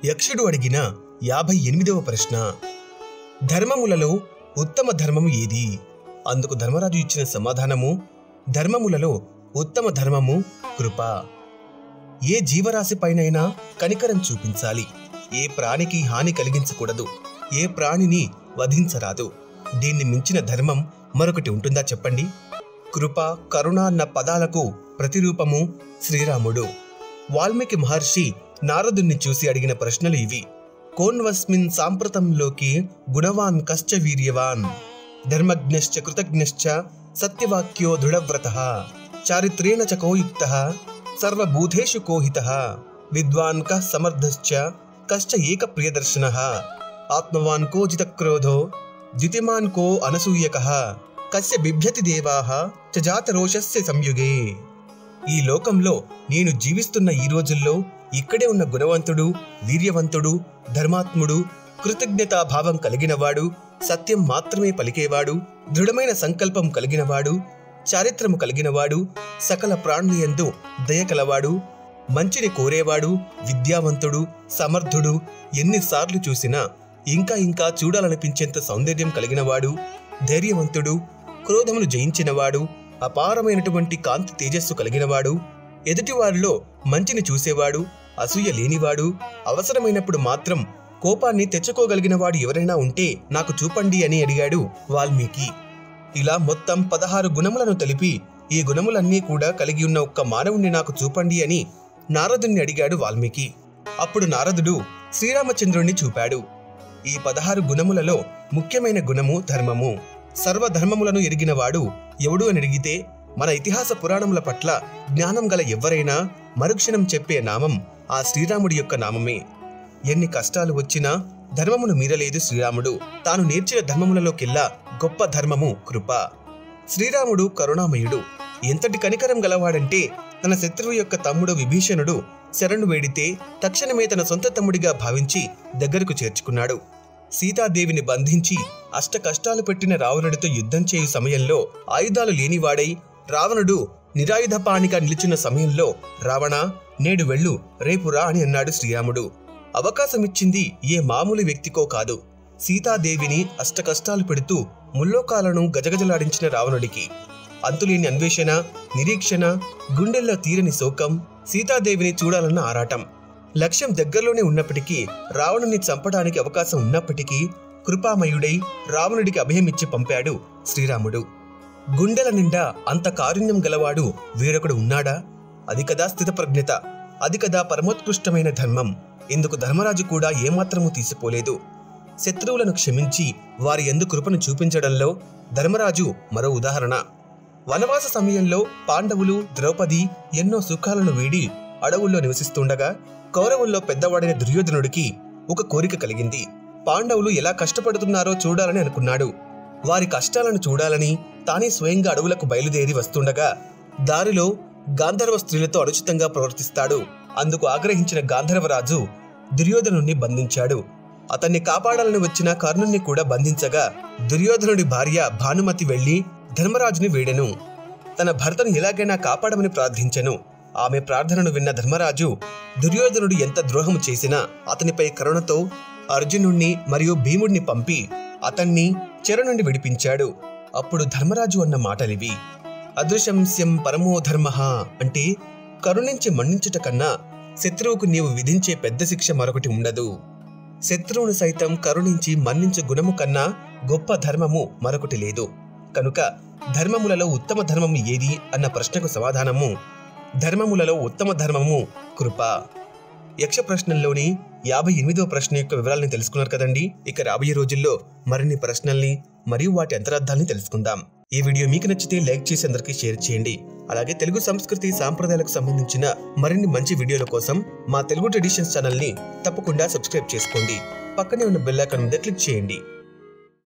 యక్షుడు అడిగిన యాభై ఎనిమిదవ ప్రశ్న ధర్మములలో ఉత్తమ ధర్మము ఏది అందుకు ధర్మరాజు ఇచ్చిన సమాధానము ధర్మములలో ఉత్తమ ధర్మము కృప ఏ జీవరాశిపైనైనా కనికరం చూపించాలి ఏ ప్రాణికి హాని కలిగించకూడదు ఏ ప్రాణిని వధించరాదు దీన్ని మించిన ధర్మం మరొకటి ఉంటుందా చెప్పండి కృప కరుణ అన్న పదాలకు ప్రతిరూపము శ్రీరాముడు వాల్మీకి మహర్షి నారదుణ్ణి చూసి అడిగిన ప్రశ్నలు ఇవి కోన్వస్మిన్ సాంప్రతంలోకి గుణవాన్ కశ్చ వీర్యవాన్ ధర్మజ్ఞశ్చ కృతజ్ఞశ్చ సత్యవాక్యో దృఢవ్రత చారిత్రేణ చ కోయుక్త సర్వభూతేషు కోహిత విద్వాన్ కః సమర్థశ్చ కశ్చ ఏక ప్రియదర్శన ఆత్మవాన్ కో జితక్రోధో ద్యుతిమాన్ కో అనసూయక కస్య బిభ్యతి దేవాః చ జాతరోషస్య సంయుగే ఈ లోకంలో నేను జీవిస్తున్న ఈ రోజుల్లో ఇక్కడే ఉన్న గుణవంతుడు వీర్యవంతుడు ధర్మాత్ముడు కృతజ్ఞతాభావం కలిగినవాడు సత్యం మాత్రమే పలికేవాడు దృఢమైన సంకల్పం కలిగినవాడు చారిత్రము కలిగినవాడు సకల ప్రాణులందు దయ కలవాడు మంచిని కోరేవాడు విద్యావంతుడు సమర్థుడు ఎన్నిసార్లు చూసినా ఇంకా ఇంకా చూడాలనిపించేంత సౌందర్యం కలిగినవాడు ధైర్యవంతుడు క్రోధమును జయించినవాడు అపారమైనటువంటి కాంతి తేజస్సు కలిగినవాడు ఎదుటివారిలో మంచిని చూసేవాడు అసూయ లేనివాడు అవసరమైనప్పుడు మాత్రం కోపాన్ని తెచ్చుకోగలిగినవాడు ఎవరైనా ఉంటే నాకు చూపండి అని అడిగాడు వాల్మీకి ఇలా మొత్తం పదహారు గుణములను తెలిపి ఈ గుణములన్నీ కూడా కలిగి ఉన్న ఒక్క మానవుణ్ణి నాకు చూపండి అని నారదుణ్ణి అడిగాడు వాల్మీకి అప్పుడు నారదుడు శ్రీరామచంద్రుణ్ణి చూపాడు ఈ పదహారు గుణములలో ముఖ్యమైన గుణము ధర్మము సర్వధర్మములను ఎరిగినవాడు ఎవడు అని అడిగితే మన ఇతిహాస పురాణముల పట్ల జ్ఞానం గల ఎవ్వరైనా మరుక్షణం చెప్పే నామం ఆ శ్రీరాముడి యొక్క నామమే ఎన్ని కష్టాలు వచ్చినా ధర్మమును మీరలేదు శ్రీరాముడు తాను నేర్చిన ధర్మములలోకెల్లా గొప్ప ధర్మము కృప శ్రీరాముడు కరుణామయుడు ఎంతటి కనికరం గలవాడంటే తన శత్రువు యొక్క తమ్ముడు విభీషణుడు శరణు వేడితే తక్షణమే తన సొంత తమ్ముడిగా భావించి దగ్గరకు చేర్చుకున్నాడు సీతాదేవిని బంధించి అష్ట కష్టాలు పెట్టిన రావణుడితో యుద్ధం చేయు సమయంలో ఆయుధాలు లేనివాడై రావణుడు నిరాయుధపాణిగా నిలిచిన సమయంలో రావణ నేడు వెళ్ళు రేపు రా అని అన్నాడు శ్రీరాముడు అవకాశమిచ్చింది ఏ మామూలు వ్యక్తికో కాదు సీతాదేవిని అష్ట కష్టాలు పెడుతూ ముల్లోకాలను గజగజలాడించిన రావణుడికి అంతులేని అన్వేషణ నిరీక్షణ గుండెల్లో తీరని శోకం సీతాదేవిని చూడాలన్న ఆరాటం లక్ష్యం దగ్గరలోనే ఉన్నప్పటికీ రావణుని చంపడానికి అవకాశం ఉన్నప్పటికీ కృపామయుడై రావణుడికి అభయమిచ్చి పంపాడు శ్రీరాముడు గుండెల నిండా అంత కారుణ్యం గలవాడు వేరొకడు ఉన్నాడా అది కదా స్థితప్రజ్ఞత అది కదా పరమోత్కృష్టమైన ధర్మం ఇందుకు ధర్మరాజు కూడా ఏమాత్రము తీసిపోలేదు శత్రువులను క్షమించి వారి ఎందు కృపను చూపించడంలో ధర్మరాజు మరో ఉదాహరణ వనవాస సమయంలో పాండవులు ద్రౌపది ఎన్నో సుఖాలను వీడి అడవుల్లో నివసిస్తుండగా కౌరవుల్లో పెద్దవాడైన దుర్యోధనుడికి ఒక కోరిక కలిగింది పాండవులు ఎలా కష్టపడుతున్నారో చూడాలని అనుకున్నాడు వారి కష్టాలను చూడాలని తానే స్వయంగా అడవులకు బయలుదేరి వస్తుండగా దారిలో గాంధర్వ స్త్రీలతో అనుచితంగా ప్రవర్తిస్తాడు అందుకు ఆగ్రహించిన గాంధర్వరాజు దుర్యోధనుణ్ణి బంధించాడు అతన్ని కాపాడాలని వచ్చిన కర్ణుణ్ణి కూడా బంధించగా దుర్యోధనుడి భార్య భానుమతి వెళ్లి ధర్మరాజుని వేడెను తన భర్తను ఎలాగైనా కాపాడమని ప్రార్థించెను ఆమె ప్రార్థనను విన్న ధర్మరాజు దుర్యోధనుడు ఎంత ద్రోహము చేసినా అతనిపై కరుణతో అర్జునుణ్ణి మరియు భీముడిని పంపి అతన్ని చెర నుండి విడిపించాడు అప్పుడు ధర్మరాజు అన్న మాటలివి అదృశంస్యం పరమో ధర్మ అంటే కరుణించి మన్నించుట కన్నా శత్రువుకు నీవు విధించే పెద్ద శిక్ష మరొకటి ఉండదు శత్రువును సైతం కరుణించి మన్నించు గుణము కన్నా గొప్ప ధర్మము మరొకటి లేదు కనుక ధర్మములలో ఉత్తమ ధర్మము ఏది అన్న ప్రశ్నకు సమాధానము ధర్మములలో ఉత్తమ ధర్మము కృప యక్ష ప్రశ్నల్లోని యాభై ఎనిమిదవ ప్రశ్న యొక్క వివరాలను తెలుసుకున్నారు కదండి ఇక రాబోయే రోజుల్లో మరిన్ని ప్రశ్నల్ని మరియు వాటి అంతరార్థాలని తెలుసుకుందాం ఈ వీడియో మీకు నచ్చితే లైక్ చేసి అందరికీ షేర్ చేయండి అలాగే తెలుగు సంస్కృతి సాంప్రదాయాలకు సంబంధించిన మరిన్ని మంచి వీడియోల కోసం మా తెలుగు ట్రెడిషన్స్ ఛానల్ని తప్పకుండా సబ్స్క్రైబ్ చేసుకోండి పక్కనే ఉన్న బెల్ ఐకాన్ మీద క్లిక్ చేయండి